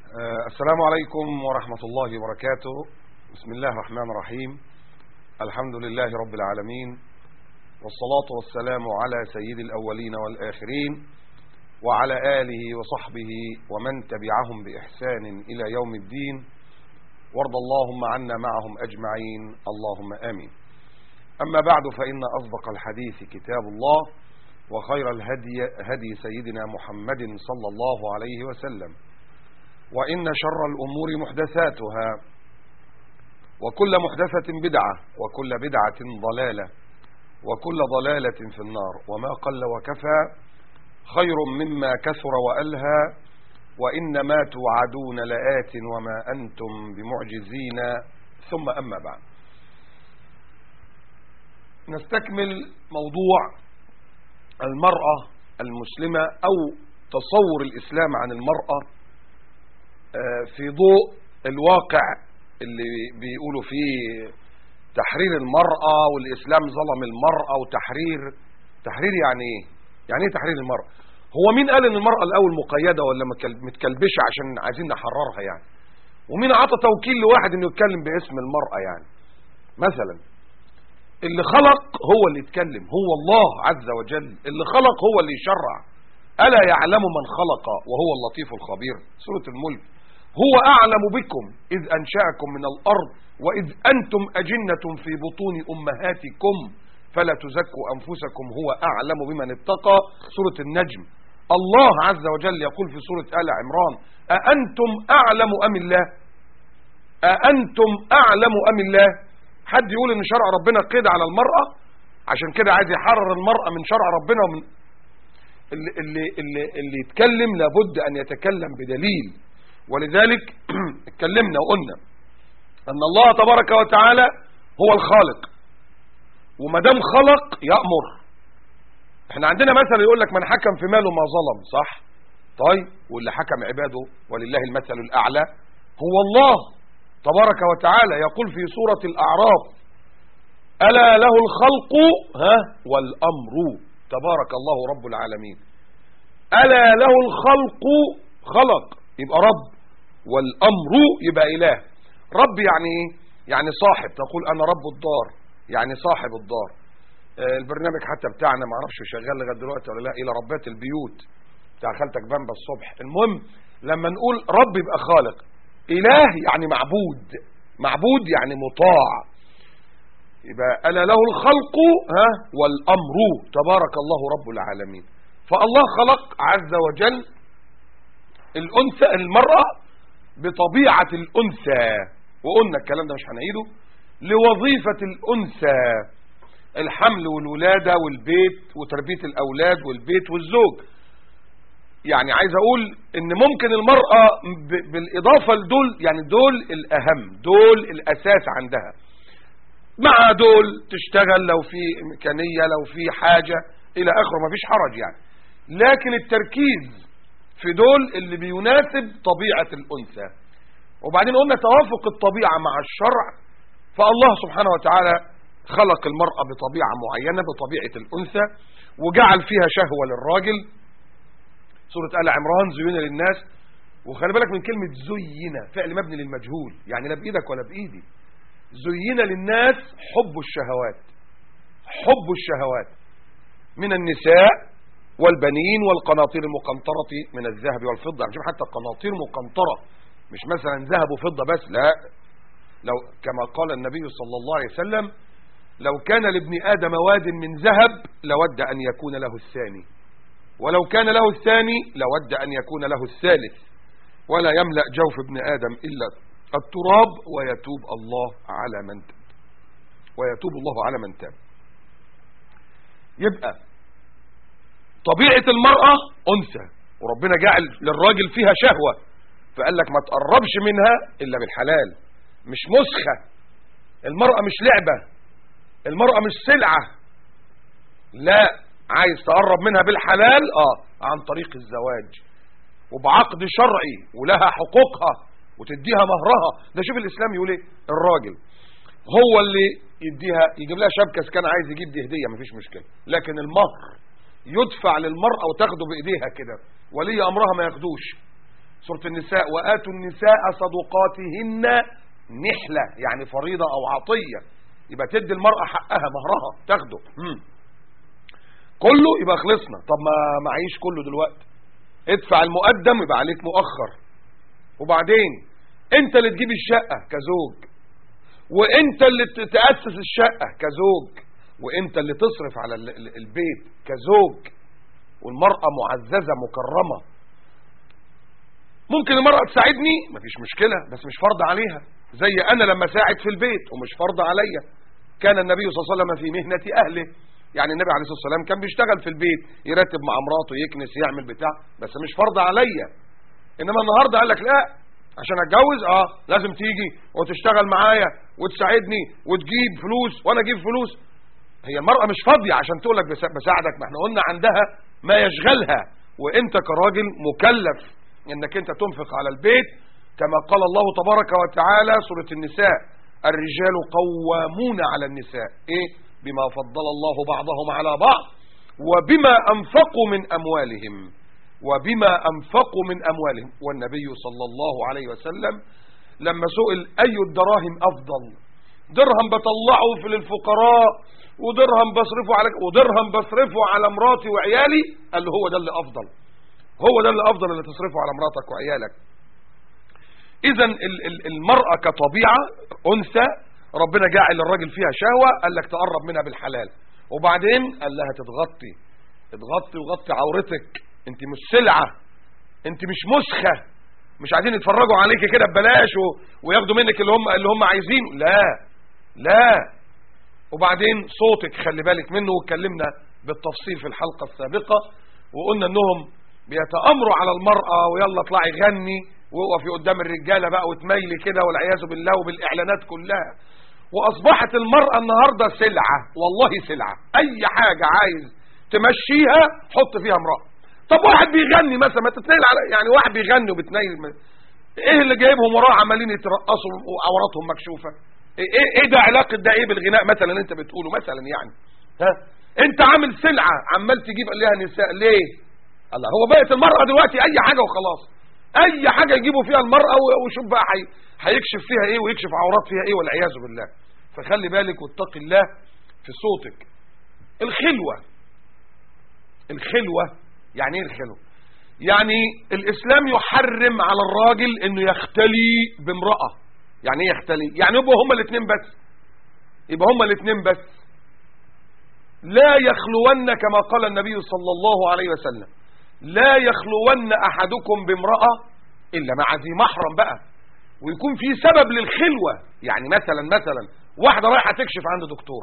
آه، السلام عليكم ورحمة الله وبركاته بسم الله الرحمن الرحيم الحمد لله رب العالمين والصلاة والسلام على سيد الأولين والآخرين وعلى آله وصحبه ومن تبعهم بإحسان إلى يوم الدين وارض اللهم عنا معهم أجمعين اللهم آمين أما بعد فإن أصدق الحديث كتاب الله وخير الهدي هدي سيدنا محمد صلى الله عليه وسلم وإن شر الأمور محدثاتها وكل محدثة بدعة وكل بدعة ضلالة وكل ضلالة في النار وما قل وكفى خير مما كثر وألهى وإنما توعدون لآت وما أنتم بمعجزين ثم أما بعد نستكمل موضوع المرأة المسلمة أو تصور الإسلام عن المرأة في ضوء الواقع اللي بيقولوا فيه تحرير المرأة والإسلام ظلم المرأة وتحرير تحرير يعني ايه يعني ايه تحرير المرأة هو مين قال ان المرأة الاول مقيدة ولا متكلبشة عشان عايزين نحررها يعني ومين عطى توكيل لواحد انه يتكلم باسم المرأة يعني مثلا اللي خلق هو اللي يتكلم هو الله عز وجل اللي خلق هو اللي يشرع ألا يعلم من خلق وهو اللطيف الخبير سورة الملك هو أعلم بكم إذ أنشأكم من الأرض وإذ أنتم أجنة في بطون أمهاتكم فلا تزكوا أنفسكم هو أعلم بمن اتقى سورة النجم الله عز وجل يقول في سورة آل عمران أأنتم أعلم أم الله أأنتم أعلم أم الله حد يقول ان شرع ربنا قيد على المرأة عشان كده عايز يحرر المرأة من شرع ربنا ومن اللي, اللي, اللي, اللي يتكلم لابد ان يتكلم بدليل ولذلك اتكلمنا وقلنا ان الله تبارك وتعالى هو الخالق وما دام خلق يأمر احنا عندنا مثل يقول لك من حكم في ماله ما ظلم صح طيب واللي حكم عباده ولله المثل الاعلى هو الله تبارك وتعالى يقول في سورة الأعراف ألا له الخلق ها والأمر تبارك الله رب العالمين ألا له الخلق خلق يبقى رب والأمر يبقى إله رب يعني ايه يعني صاحب تقول أنا رب الدار يعني صاحب الدار آه البرنامج حتى بتاعنا ما اعرفش شغال لغايه دلوقتي ولا لا الى ربات البيوت بتاع خالتك بامبا الصبح المهم لما نقول رب يبقى خالق إله يعني معبود معبود يعني مطاع يبقى ألا له الخلق ها والأمر تبارك الله رب العالمين فالله خلق عز وجل الأنثى المرأة بطبيعة الأنثى وقلنا الكلام ده مش هنعيده لوظيفة الأنثى الحمل والولادة والبيت وتربية الأولاد والبيت والزوج يعني عايز اقول ان ممكن المرأة بالاضافة لدول يعني دول الاهم دول الاساس عندها مع دول تشتغل لو في امكانية لو في حاجة الى اخره مفيش حرج يعني لكن التركيز في دول اللي بيناسب طبيعة الانثى وبعدين قلنا توافق الطبيعة مع الشرع فالله سبحانه وتعالى خلق المرأة بطبيعة معينة بطبيعة الانثى وجعل فيها شهوة للراجل سورة آل عمران زين للناس وخلي بالك من كلمة زين فعل مبني للمجهول يعني لا بإيدك ولا بإيدي زين للناس حب الشهوات حب الشهوات من النساء والبنين والقناطير المقنطرة من الذهب والفضة يعني حتى قناطير مقنطرة مش مثلا ذهب وفضة بس لا لو كما قال النبي صلى الله عليه وسلم لو كان لابن آدم واد من ذهب لود أن يكون له الثاني ولو كان له الثاني لود أن يكون له الثالث ولا يملأ جوف ابن آدم إلا التراب ويتوب الله على من تاب ويتوب الله على من تاب يبقى طبيعة المرأة أنثى وربنا جعل للراجل فيها شهوة فقال لك ما تقربش منها إلا بالحلال مش مسخة المرأة مش لعبة المرأة مش سلعة لا عايز تقرب منها بالحلال اه عن طريق الزواج وبعقد شرعي ولها حقوقها وتديها مهرها ده شوف الاسلام يقول ايه الراجل هو اللي يديها يجيب لها شبكه كان عايز يجيب دي هديه مفيش مشكله لكن المهر يدفع للمراه وتاخده بايديها كده ولي امرها ما ياخدوش سورة النساء وآتوا النساء صدقاتهن نحلة يعني فريضة أو عطية يبقى تدي المرأة حقها مهرها تاخده مم. كله يبقى خلصنا طب ما معيش كله دلوقتي ادفع المقدم يبقى عليك مؤخر وبعدين انت اللي تجيب الشقة كزوج وانت اللي ت- تأسس الشقة كزوج وانت اللي تصرف على ال- ال- البيت كزوج والمرأة معززة مكرمة ممكن المرأة تساعدني مفيش مشكلة بس مش فرض عليها زي انا لما ساعد في البيت ومش فرض عليا كان النبي صلى الله عليه وسلم في مهنة اهله يعني النبي عليه الصلاة والسلام كان بيشتغل في البيت يرتب مع مراته يكنس يعمل بتاع بس مش فرض عليا انما النهاردة قال لك لا عشان اتجوز اه لازم تيجي وتشتغل معايا وتساعدني وتجيب فلوس وانا اجيب فلوس هي المرأة مش فاضية عشان تقول لك بس- بساعدك ما احنا قلنا عندها ما يشغلها وانت كراجل مكلف انك انت تنفق على البيت كما قال الله تبارك وتعالى سورة النساء الرجال قوامون على النساء ايه بما فضل الله بعضهم على بعض وبما انفقوا من اموالهم وبما انفقوا من اموالهم والنبي صلى الله عليه وسلم لما سئل اي الدراهم افضل درهم بطلعه في للفقراء ودرهم بصرفه على ودرهم بصرفه على مراتي وعيالي قال له هو ده اللي افضل هو ده اللي افضل اللي تصرفه على مراتك وعيالك اذا ال- ال- المرأة كطبيعة انثى ربنا جاعل الراجل فيها شهوة قال لك تقرب منها بالحلال وبعدين قال لها تتغطي تتغطي وغطي عورتك انت مش سلعة انت مش مسخة مش عايزين يتفرجوا عليك كده ببلاش و... وياخدوا منك اللي هم اللي هم عايزينه لا لا وبعدين صوتك خلي بالك منه واتكلمنا بالتفصيل في الحلقة السابقة وقلنا انهم بيتأمروا على المرأة ويلا اطلعي غني ووقفي قدام الرجالة بقى وتميلي كده والعياذ بالله وبالإعلانات كلها وأصبحت المرأة النهاردة سلعة والله سلعة أي حاجة عايز تمشيها حط فيها امرأة طب واحد بيغني مثلا ما تتنيل على يعني واحد بيغني وبتنيل ايه اللي جايبهم وراه عمالين يترقصوا وعوراتهم مكشوفة ايه ايه إيه ده علاقة ده ايه بالغناء مثلا انت بتقوله مثلا يعني ها انت عامل سلعة عمال تجيب ليها نساء ليه الله هو بقت المرأة دلوقتي اي حاجة وخلاص اي حاجة يجيبوا فيها المرأة و- وشوف بقى حي... هيكشف فيها ايه ويكشف عورات فيها ايه والعياذ بالله فخلي بالك واتق الله في صوتك الخلوة الخلوة يعني ايه الخلوة يعني الاسلام يحرم على الراجل انه يختلي بامرأة يعني ايه يختلي يعني يبقوا هما الاثنين بس يبقى هما الاثنين بس لا يخلون كما قال النبي صلى الله عليه وسلم لا يخلون احدكم بامرأة الا مع ذي محرم بقى ويكون في سبب للخلوة يعني مثلا مثلا واحدة رايحة تكشف عند دكتور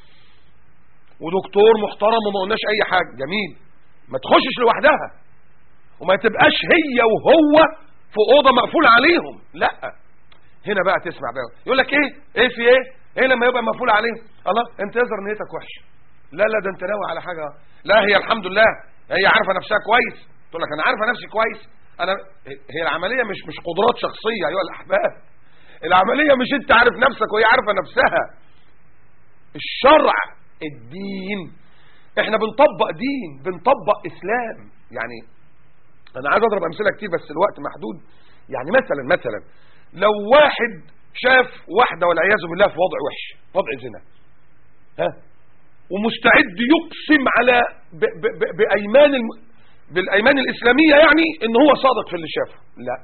ودكتور محترم وما قلناش اي حاجة جميل ما تخشش لوحدها وما تبقاش هي وهو في اوضه مقفول عليهم لا هنا بقى تسمع بقى يقول لك ايه ايه في ايه ايه لما يبقى مقفول عليهم الله انت يظهر نيتك وحشه لا لا ده انت ناوي على حاجه لا هي الحمد لله هي عارفه نفسها كويس تقول لك انا عارفه نفسي كويس انا هي العمليه مش مش قدرات شخصيه ايها الاحباب العمليه مش انت عارف نفسك وهي عارفه نفسها الشرع الدين احنا بنطبق دين بنطبق اسلام يعني انا عايز اضرب امثله كتير بس الوقت محدود يعني مثلا مثلا لو واحد شاف واحده والعياذ بالله في وضع وحش وضع زنا ها ومستعد يقسم على ب ب ب بايمان الم... بالايمان الاسلاميه يعني ان هو صادق في اللي شافه لا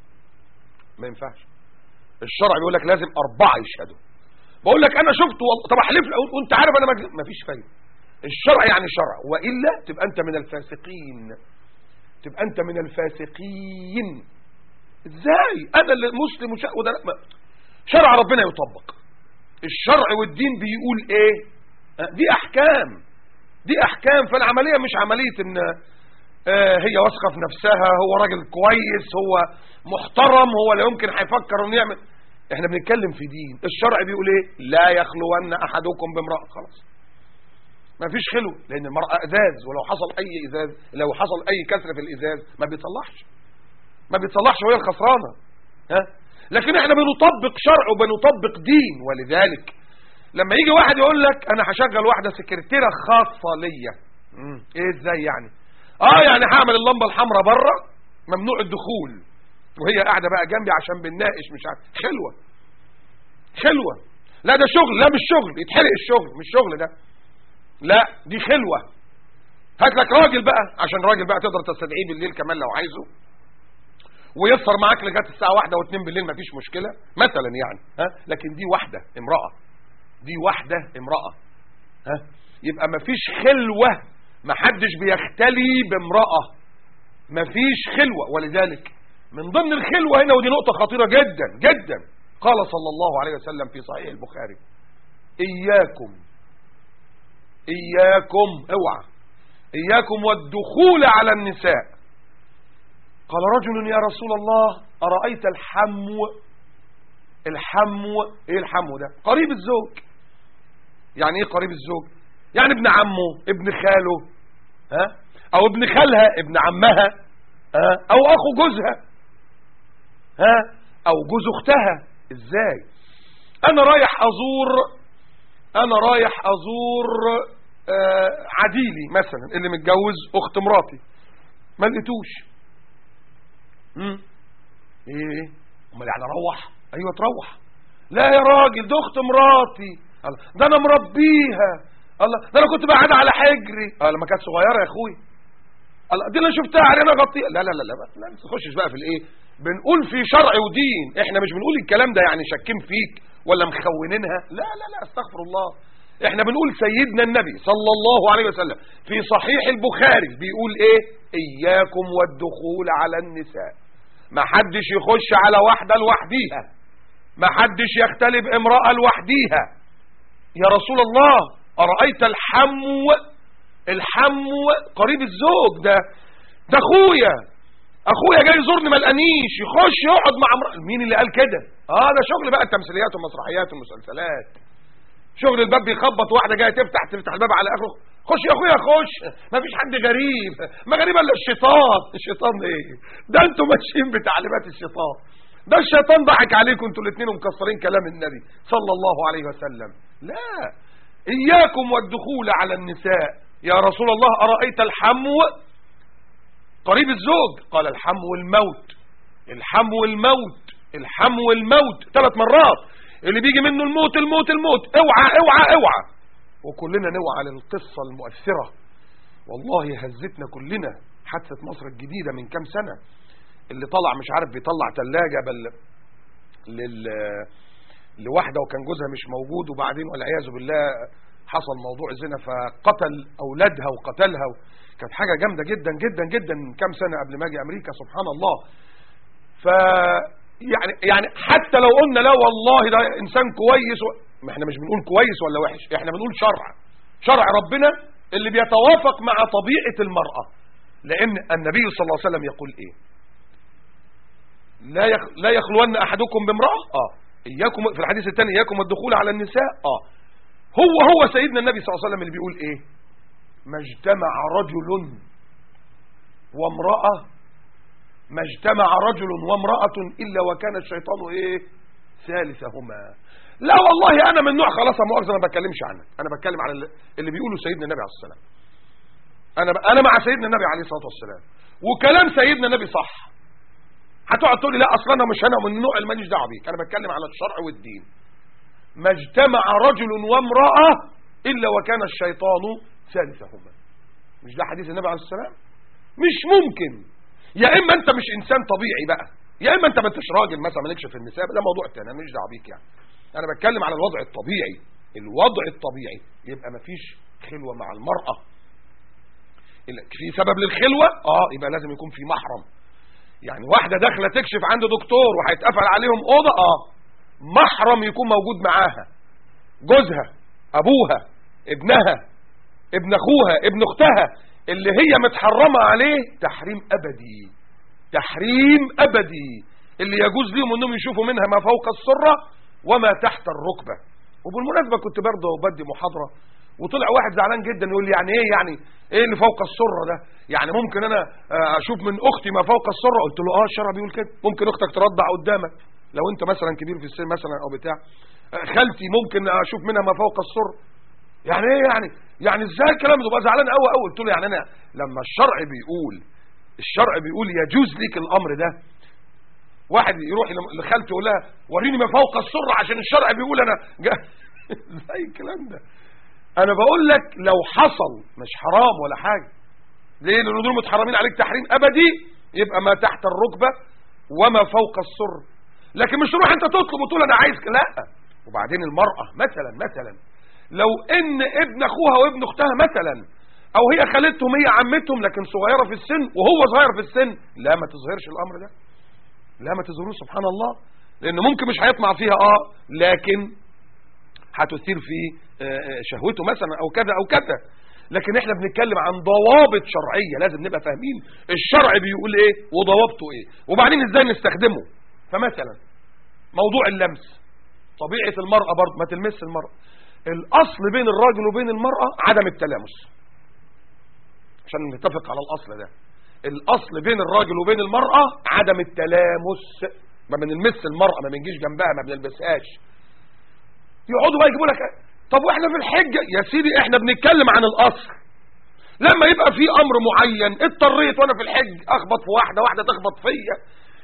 ما ينفعش الشرع بيقول لك لازم اربعه يشهدوا بقول لك انا شفته والله طب احلف لك وانت عارف انا ما فيش فايده الشرع يعني شرع والا تبقى انت من الفاسقين تبقى انت من الفاسقين ازاي انا اللي مسلم وش... وده لا ما- شرع ربنا يطبق الشرع والدين بيقول ايه آه، دي احكام دي احكام فالعمليه مش عمليه ان آه، هي واثقه في نفسها هو راجل كويس هو محترم هو لا يمكن هيفكر انه يعمل احنا بنتكلم في دين الشرع بيقول ايه لا يخلون احدكم بامراه خلاص ما فيش خلو لان المرأة ازاز ولو حصل اي ازاز لو حصل اي كسر في الازاز ما بيطلعش ما بيطلعش وهي الخسرانة ها لكن احنا بنطبق شرع وبنطبق دين ولذلك لما يجي واحد يقول لك انا هشغل واحدة سكرتيرة خاصة ليا مم، ايه ازاي يعني اه يعني هعمل اللمبة الحمراء بره ممنوع الدخول وهي قاعده بقى جنبي عشان بنناقش مش عارف خلوه خلوه لا ده شغل لا مش شغل يتحرق الشغل مش شغل ده لا دي خلوه هات لك راجل بقى عشان راجل بقى تقدر تستدعيه بالليل كمان لو عايزه ويسهر معاك لغايه الساعه واحدة واتنين بالليل مفيش مشكله مثلا يعني ها لكن دي واحده امراه دي واحده امراه ها يبقى مفيش خلوه محدش بيختلي بامراه مفيش خلوه ولذلك من ضمن الخلوه هنا ودي نقطه خطيره جدا جدا قال صلى الله عليه وسلم في صحيح البخاري اياكم اياكم اوعى اياكم والدخول على النساء قال رجل يا رسول الله أرأيت الحمو الحمو ايه الحمو ده قريب الزوج يعني ايه قريب الزوج يعني ابن عمه ابن خاله ها او ابن خالها ابن عمها ها او اخو جوزها ها او جوز اختها ازاي انا رايح ازور انا رايح ازور آه عديلي مثلا اللي متجوز اخت مراتي ما لقيتوش امم ايه امال يعني اروح ايوه تروح لا يا راجل ده اخت مراتي الله ده انا مربيها الله ده انا كنت قاعد على حجري اه لما كانت صغيره يا اخوي الله دي اللي شفتها علينا غطيها لا لا لا لا لا ما تخشش بقى في الايه بنقول في شرع ودين احنا مش بنقول الكلام ده يعني شاكين فيك ولا مخونينها لا لا لا استغفر الله احنا بنقول سيدنا النبي صلى الله عليه وسلم في صحيح البخاري بيقول ايه اياكم والدخول على النساء ما حدش يخش على واحدة لوحديها ما حدش يختلب امرأة لوحديها يا رسول الله أرأيت الحمو الحمو قريب الزوج ده ده اخويا اخويا جاي يزورني ما لقانيش يخش يقعد مع امرأة مين اللي قال كده اه ده شغل بقى التمثيليات والمسرحيات والمسلسلات شغل الباب بيخبط واحده جايه تفتح تفتح الباب على اخره خش يا اخويا خش ما فيش حد غريب ما غريب الا الشيطان الشيطان ايه ده انتوا ماشيين بتعليمات الشيطان ده الشيطان ضحك عليكم انتوا الاثنين ومكسرين كلام النبي صلى الله عليه وسلم لا اياكم والدخول على النساء يا رسول الله ارايت الحمو قريب الزوج قال الحمو الموت الحمو الموت الحمو الموت ثلاث مرات اللي بيجي منه الموت الموت الموت اوعى اوعى اوعى وكلنا نوعى للقصة المؤثرة والله هزتنا كلنا حادثة مصر الجديدة من كام سنة اللي طلع مش عارف بيطلع ثلاجة بل لل لواحدة وكان جوزها مش موجود وبعدين والعياذ بالله حصل موضوع زنا فقتل أولادها وقتلها كانت حاجة جامدة جدا جدا جدا من كام سنة قبل ما اجي أمريكا سبحان الله ف يعني يعني حتى لو قلنا لا والله ده انسان كويس و... ما احنا مش بنقول كويس ولا وحش احنا بنقول شرع شرع ربنا اللي بيتوافق مع طبيعة المرأة لان النبي صلى الله عليه وسلم يقول ايه لا يخ... لا يخلون احدكم بامرأة اه اياكم في الحديث الثاني اياكم الدخول على النساء اه هو هو سيدنا النبي صلى الله عليه وسلم اللي بيقول ايه ما اجتمع رجل وامرأة ما اجتمع رجل وامرأة إلا وكان الشيطان إيه ثالثهما لا والله أنا من نوع خلاص مؤاخذة ما بتكلمش عنك أنا بتكلم على اللي بيقوله سيدنا النبي عليه السلام أنا ب... أنا مع سيدنا النبي عليه الصلاة والسلام وكلام سيدنا النبي صح هتقعد تقول لي لا أصلا أنا مش أنا من النوع اللي ماليش دعوه بيك أنا بتكلم على الشرع والدين ما اجتمع رجل وامرأة إلا وكان الشيطان ثالثهما مش ده حديث النبي عليه السلام مش ممكن يا اما انت مش انسان طبيعي بقى يا اما انت ما انتش راجل مثلا مالكش في النساء ده موضوع تاني انا ماليش دعوه بيك يعني انا بتكلم على الوضع الطبيعي الوضع الطبيعي يبقى ما فيش خلوه مع المراه في سبب للخلوه اه يبقى لازم يكون في محرم يعني واحده داخله تكشف عند دكتور وهيتقفل عليهم اوضه اه محرم يكون موجود معاها جوزها ابوها ابنها ابن اخوها ابن اختها اللي هي متحرمة عليه تحريم أبدي تحريم أبدي اللي يجوز لهم أنهم يشوفوا منها ما فوق السرة وما تحت الركبة وبالمناسبة كنت برضه بدي محاضرة وطلع واحد زعلان جدا يقول لي يعني ايه يعني ايه اللي فوق السرة ده يعني ممكن انا اشوف من اختي ما فوق السرة قلت له اه الشرع بيقول كده ممكن اختك ترضع قدامك لو انت مثلا كبير في السن مثلا او بتاع خالتي ممكن اشوف منها ما فوق السرة يعني ايه يعني يعني ازاي الكلام ده بقى زعلان قوي قوي قلت له يعني انا لما الشرع بيقول الشرع بيقول يجوز ليك الامر ده واحد يروح لخالته يقول لها وريني ما فوق السر عشان الشرع بيقول انا زي الكلام ده انا بقول لك لو حصل مش حرام ولا حاجه ليه لان دول متحرمين عليك تحريم ابدي يبقى ما تحت الركبه وما فوق السر لكن مش تروح انت تطلب وتقول انا عايز لا وبعدين المراه مثلا مثلا لو ان ابن اخوها وابن اختها مثلا او هي خالتهم هي عمتهم لكن صغيره في السن وهو صغير في السن لا ما تظهرش الامر ده لا ما تظهروش سبحان الله لان ممكن مش هيطمع فيها اه لكن هتثير في شهوته مثلا او كذا او كذا لكن احنا بنتكلم عن ضوابط شرعية لازم نبقى فاهمين الشرع بيقول ايه وضوابطه ايه وبعدين ازاي نستخدمه فمثلا موضوع اللمس طبيعة المرأة برضه ما تلمس المرأة الاصل بين الراجل وبين المرأة عدم التلامس عشان نتفق على الاصل ده الاصل بين الراجل وبين المرأة عدم التلامس ما بنلمس المرأة ما بنجيش جنبها ما بنلبسهاش يقعدوا بقى يجيبوا لك طب واحنا في الحجة يا سيدي احنا بنتكلم عن الاصل لما يبقى في امر معين اضطريت وانا في الحج اخبط في واحدة واحدة تخبط فيا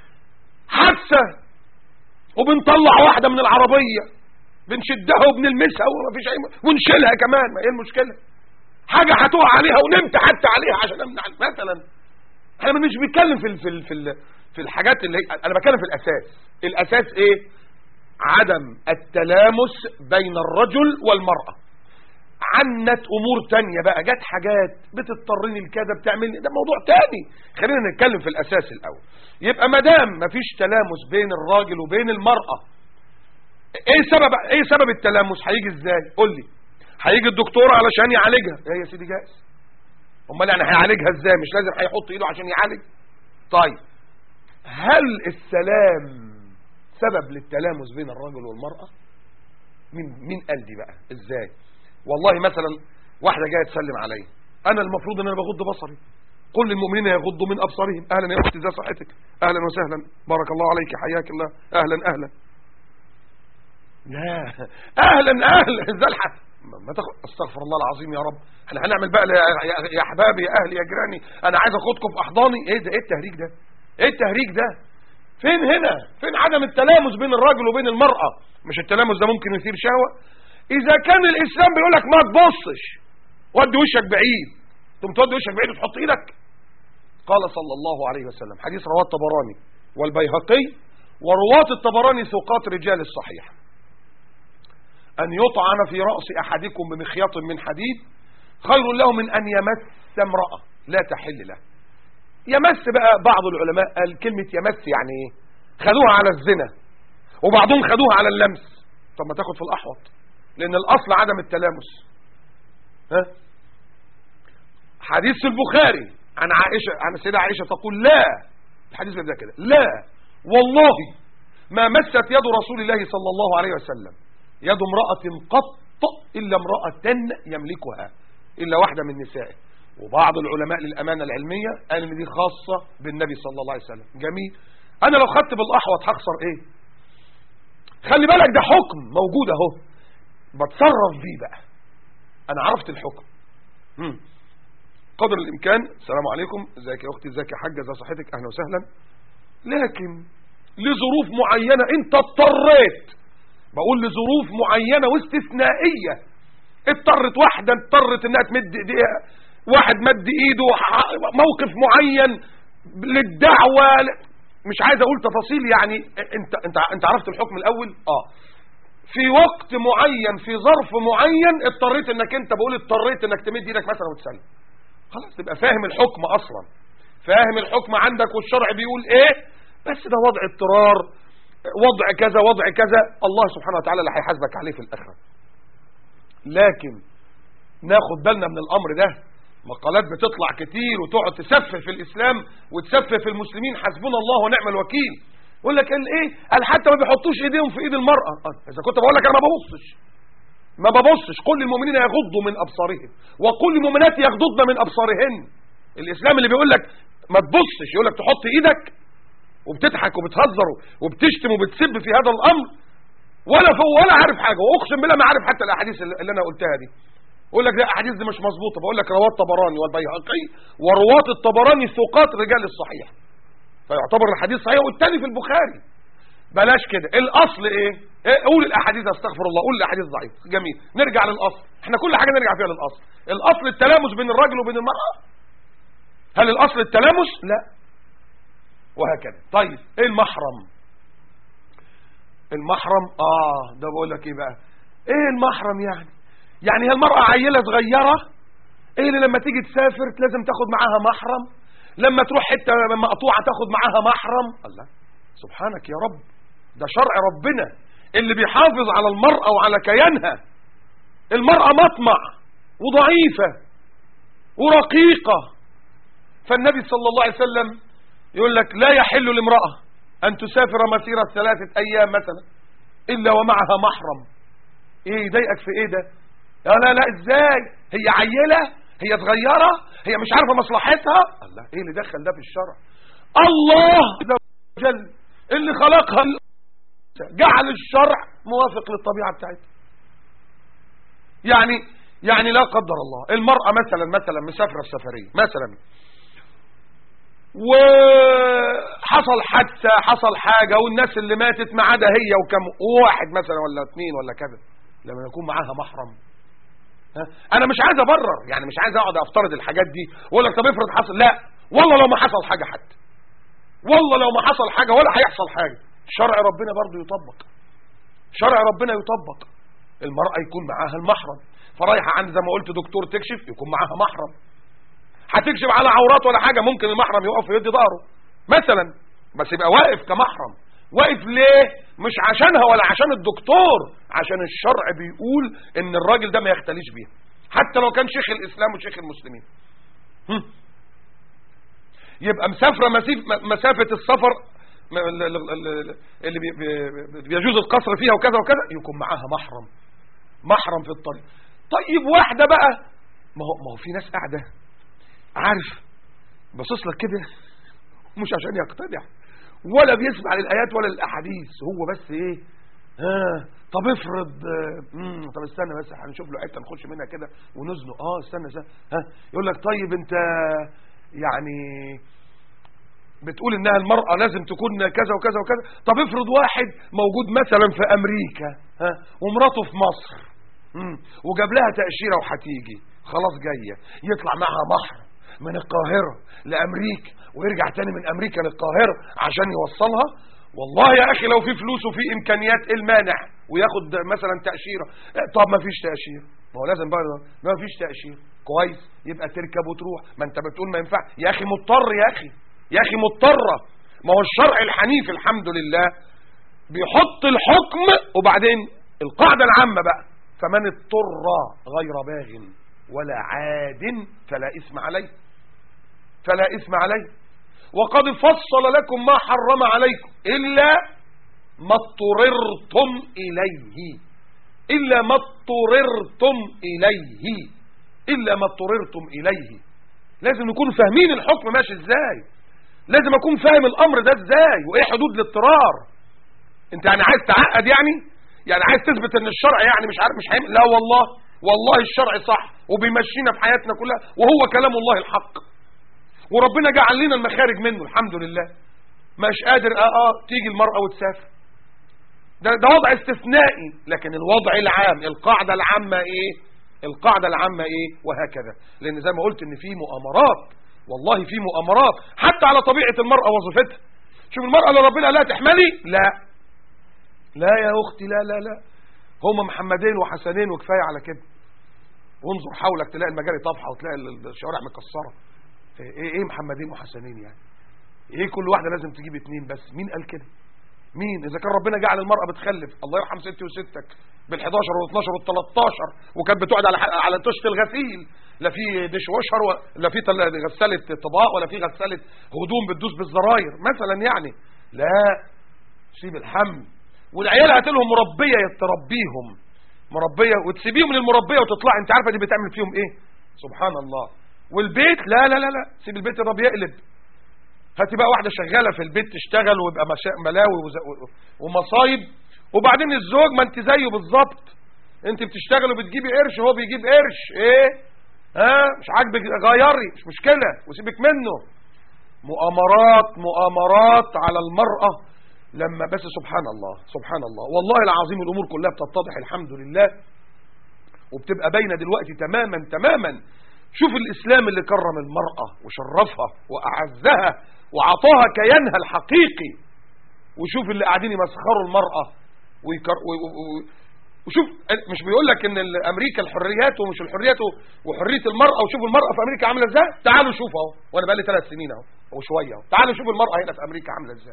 حادثة وبنطلع واحدة من العربية بنشدها وبنلمسها ومفيش اي ونشيلها كمان ما ايه المشكلة حاجة هتقع عليها ونمت حتى عليها عشان امنع مثلا احنا مش بنتكلم في ال في ال في ال في الحاجات اللي انا بتكلم في الاساس الاساس ايه عدم التلامس بين الرجل والمرأة عنت امور تانية بقى جت حاجات بتضطرني لكذا بتعملني ده موضوع تاني خلينا نتكلم في الاساس الاول يبقى ما دام مفيش تلامس بين الراجل وبين المرأة ايه سبب ايه سبب التلامس هيجي ازاي قول لي هيجي الدكتور علشان يعالجها ايه يا سيدي جائز امال يعني هيعالجها ازاي مش لازم هيحط ايده عشان يعالج طيب هل السلام سبب للتلامس بين الرجل والمرأة مين مين قال دي بقى ازاي والله مثلا واحدة جاية تسلم علي انا المفروض ان انا بغض بصري قل للمؤمنين يغضوا من ابصارهم اهلا يا اختي ازي صحتك اهلا وسهلا بارك الله عليك حياك الله اهلا اهلا لا اهلا اهلا ازاي الحق ما تاخد استغفر الله العظيم يا رب احنا هنعمل بقى يا, يا احبابي يا اهلي يا جيراني انا عايز اخدكم في احضاني ايه ده ايه التهريج ده ايه التهريج ده فين هنا فين عدم التلامس بين الراجل وبين المرأة مش التلامس ده ممكن يثير شهوة اذا كان الاسلام بيقول لك ما تبصش ودي وشك بعيد ثم تودي وشك بعيد وتحط ايدك قال صلى الله عليه وسلم حديث رواه الطبراني والبيهقي ورواة الطبراني ثقات رجال الصحيح أن يطعن في رأس أحدكم بمخيط من حديد خير له من أن يمس امرأة لا تحل له يمس بقى بعض العلماء قال كلمة يمس يعني ايه خدوها على الزنا وبعضهم خدوها على اللمس طب ما تاخد في الأحوط لأن الأصل عدم التلامس ها حديث البخاري عن عائشة عن السيدة عائشة تقول لا الحديث ده كده لا والله ما مست يد رسول الله صلى الله عليه وسلم يد امرأة قط إلا امرأة يملكها إلا واحدة من نسائه وبعض العلماء للأمانة العلمية قال ان دي خاصة بالنبي صلى الله عليه وسلم جميل أنا لو خدت بالأحوط هخسر إيه خلي بالك ده حكم موجود أهو بتصرف بيه بقى أنا عرفت الحكم مم. قدر الإمكان السلام عليكم ازيك يا أختي ازيك يا حاجة ازي صحتك أهلا وسهلا لكن لظروف معينة أنت اضطريت بقول لظروف معينة واستثنائية اضطرت واحدة اضطرت انها تمد ايديها واحد مد ايده موقف معين للدعوة مش عايز اقول تفاصيل يعني انت انت انت عرفت الحكم الاول اه في وقت معين في ظرف معين اضطريت انك انت بقول اضطريت انك تمد ايدك مثلا وتسلم خلاص تبقى فاهم الحكم اصلا فاهم الحكم عندك والشرع بيقول ايه بس ده وضع اضطرار وضع كذا وضع كذا الله سبحانه وتعالى اللي هيحاسبك عليه في الاخره لكن ناخد بالنا من الامر ده مقالات بتطلع كتير وتقعد تسفه في الاسلام وتسفه في المسلمين حسبنا الله ونعم الوكيل يقول لك قال ايه قال حتى ما بيحطوش ايديهم في ايد المراه اذا كنت بقول لك انا ما ببصش ما ببصش كل المؤمنين يغضوا من ابصارهم وكل المؤمنات يغضضن من ابصارهن الاسلام اللي بيقول لك ما تبصش يقول لك تحط ايدك وبتضحك وبتهزر وبتشتم وبتسب في هذا الامر ولا فوق ولا عارف حاجه واقسم بالله ما عارف حتى الاحاديث اللي انا قلتها دي يقول لك لا الاحاديث دي مش مظبوطه بقول لك رواه الطبراني والبيهقي ورواة الطبراني ثقات رجال الصحيح فيعتبر الحديث صحيح والتاني في البخاري بلاش كده الاصل ايه, إيه قول الاحاديث استغفر الله قول الاحاديث ضعيف جميل نرجع للاصل احنا كل حاجه نرجع فيها للاصل الاصل التلامس بين الرجل وبين المراه هل الاصل التلامس لا وهكذا طيب ايه المحرم المحرم اه ده بقول لك ايه بقى ايه المحرم يعني يعني هي المرأة عيلة صغيرة ايه اللي لما تيجي تسافر لازم تاخد معاها محرم لما تروح حتة مقطوعة تاخد معاها محرم الله سبحانك يا رب ده شرع ربنا اللي بيحافظ على المرأة وعلى كيانها المرأة مطمع وضعيفة ورقيقة فالنبي صلى الله عليه وسلم يقول لك لا يحل لامرأة أن تسافر مسيرة ثلاثة أيام مثلا إلا ومعها محرم إيه يضايقك في إيه ده لا لا لا إزاي هي عيلة هي صغيرة هي مش عارفة مصلحتها الله إيه اللي دخل ده في الشرع الله جل اللي خلقها جعل الشرع موافق للطبيعة بتاعتها يعني يعني لا قدر الله المرأة مثلا مثلا مسافرة في سفرية مثلا وحصل حادثة حصل حاجة والناس اللي ماتت ما عدا هي وكم واحد مثلا ولا اثنين ولا كذا لما يكون معاها محرم ها؟ انا مش عايز ابرر يعني مش عايز اقعد افترض الحاجات دي واقول لك طب افرض حصل لا والله لو ما حصل حاجة حتى والله لو ما حصل حاجة ولا هيحصل حاجة شرع ربنا برضو يطبق شرع ربنا يطبق المرأة يكون معاها المحرم فرايحة عند زي ما قلت دكتور تكشف يكون معاها محرم هتكشف على عورات ولا حاجة ممكن المحرم يقف ويدي ظهره مثلا بس يبقى واقف كمحرم واقف ليه مش عشانها ولا عشان الدكتور عشان الشرع بيقول ان الراجل ده ما يختليش بيها حتى لو كان شيخ الاسلام وشيخ المسلمين هم. يبقى مسافرة مسافة السفر اللي بيجوز القصر فيها وكذا وكذا يكون معاها محرم محرم في الطريق طيب واحدة بقى ما هو, ما هو في ناس قاعدة عارف باصص لك كده مش عشان يقتنع ولا بيسمع للآيات ولا للأحاديث هو بس ايه ها طب افرض مم طب استنى بس هنشوف له حته نخش منها كده ونزنق اه استنى استنى ها يقول لك طيب انت يعني بتقول انها المرأة لازم تكون كذا وكذا وكذا طب افرض واحد موجود مثلا في امريكا ها ومراته في مصر مم. وجاب لها تأشيرة وهتيجي خلاص جاية يطلع معها محر من القاهرة لامريكا ويرجع تاني من امريكا للقاهرة عشان يوصلها والله يا اخي لو في فلوس وفي امكانيات ايه المانع وياخد مثلا تأشيرة طب ما فيش تأشيرة ما هو لازم بقى ما فيش تأشيرة كويس يبقى تركب وتروح ما انت بتقول ما ينفع يا اخي مضطر يا اخي يا اخي مضطرة ما هو الشرع الحنيف الحمد لله بيحط الحكم وبعدين القاعدة العامة بقى فمن اضطر غير باغ ولا عاد فلا اسم عليه فلا اسم عليه وقد فصل لكم ما حرم عليكم إلا ما اضطررتم إليه إلا ما اضطررتم إليه إلا ما اضطررتم إليه لازم نكون فاهمين الحكم ماشي ازاي لازم اكون فاهم الامر ده ازاي وايه حدود الاضطرار انت يعني عايز تعقد يعني يعني عايز تثبت ان الشرع يعني مش عارف مش حيم لا والله والله الشرع صح وبيمشينا في حياتنا كلها وهو كلام الله الحق وربنا جعل لنا المخارج منه الحمد لله مش قادر اه اه تيجي المرأة وتسافر ده, ده وضع استثنائي لكن الوضع العام القاعدة العامة ايه القاعدة العامة ايه وهكذا لان زي ما قلت ان في مؤامرات والله في مؤامرات حتى على طبيعة المرأة وظيفتها شوف المرأة اللي ربنا لا تحملي لا لا يا اختي لا لا لا هما محمدين وحسنين وكفاية على كده وانظر حولك تلاقي المجاري طافحة وتلاقي الشوارع مكسرة ايه ايه محمدين وحسنين يعني ايه كل واحدة لازم تجيب اتنين بس مين قال كده مين اذا كان ربنا جعل المرأة بتخلف الله يرحم ستي وستك بال11 وال12 وال13 وكانت بتقعد على على طشت الغسيل لا في ديش وشر ولا في غسالة طباق ولا في غسالة هدوم بتدوس بالزراير مثلا يعني لا سيب الحمل والعيال هات لهم مربيه تربيهم مربيه وتسيبيهم للمربيه وتطلع انت عارفه دي بتعمل فيهم ايه سبحان الله والبيت لا لا لا لا سيب البيت ده بيقلب هاتي بقى واحده شغاله في البيت تشتغل ويبقى ملاوي ومصايب وبعدين الزوج ما انت زيه بالظبط انت بتشتغل وبتجيبي قرش وهو بيجيب قرش ايه ها مش عاجبك غيري مش مشكله وسيبك منه مؤامرات مؤامرات على المرأة لما بس سبحان الله سبحان الله والله العظيم الأمور كلها بتتضح الحمد لله وبتبقى باينة دلوقتي تماما تماما شوف الإسلام اللي كرم المرأة وشرفها وأعزها وعطاها كيانها الحقيقي وشوف اللي قاعدين يمسخروا المرأة ويكر و... و... و... وشوف مش بيقول لك ان امريكا الحريات ومش الحريات وحريه المراه وشوف المراه في امريكا عامله ازاي تعالوا شوفوا اهو وانا بقى لي ثلاث سنين اهو وشويه اهو تعالوا شوفوا المراه هنا في امريكا عامله ازاي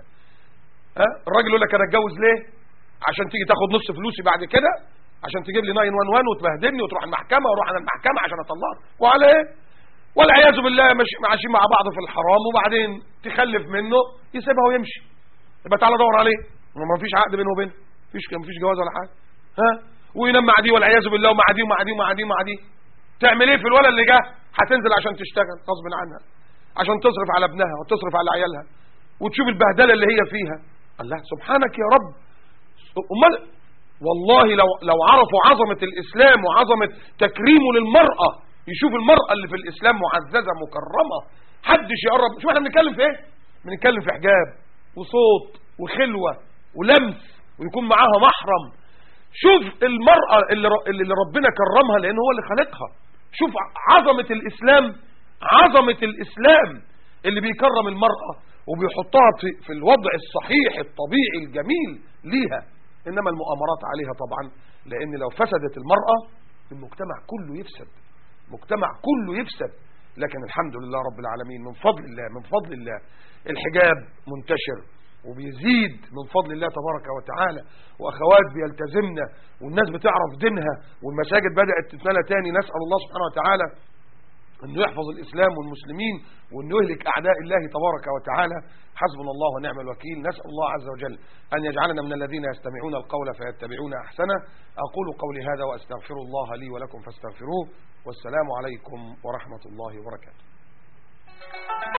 ها الراجل يقول لك انا اتجوز ليه عشان تيجي تاخد نص فلوسي بعد كده عشان تجيب لي 911 وتبهدلني وتروح المحكمه واروح انا المحكمه عشان اطلقك وعلى ايه والعياذ بالله مش ماشيين مع بعض في الحرام وبعدين تخلف منه يسيبها ويمشي يبقى تعالى دور عليه ما فيش عقد بينه وبينه مفيش مفيش جواز ولا حاجه ها وينام مع دي والعياذ بالله ومع دي ومع دي ومع دي ومع دي تعمل ايه في الولد اللي جه هتنزل عشان تشتغل غصب عنها عشان تصرف على ابنها وتصرف على عيالها وتشوف البهدله اللي هي فيها الله سبحانك يا رب امال والله لو لو عرفوا عظمه الاسلام وعظمه تكريمه للمراه يشوف المراه اللي في الاسلام معززه مكرمه حدش يقرب شوف احنا بنتكلم في ايه بنتكلم في حجاب وصوت وخلوه ولمس ويكون معاها محرم شوف المرأة اللي, اللي ربنا كرمها لأنه هو اللي خلقها شوف عظمة الإسلام عظمة الإسلام اللي بيكرم المرأة وبيحطها في, في الوضع الصحيح الطبيعي الجميل ليها إنما المؤامرات عليها طبعا لأن لو فسدت المرأة المجتمع كله يفسد مجتمع كله يفسد لكن الحمد لله رب العالمين من فضل الله من فضل الله الحجاب منتشر وبيزيد من فضل الله تبارك وتعالى واخوات بيلتزمنا والناس بتعرف دينها والمساجد بدأت تتملى تاني نسأل الله سبحانه وتعالى انه يحفظ الاسلام والمسلمين وانه يهلك اعداء الله تبارك وتعالى حسبنا الله ونعم الوكيل نسأل الله عز وجل ان يجعلنا من الذين يستمعون القول فيتبعون احسنه اقول قولي هذا واستغفر الله لي ولكم فاستغفروه والسلام عليكم ورحمة الله وبركاته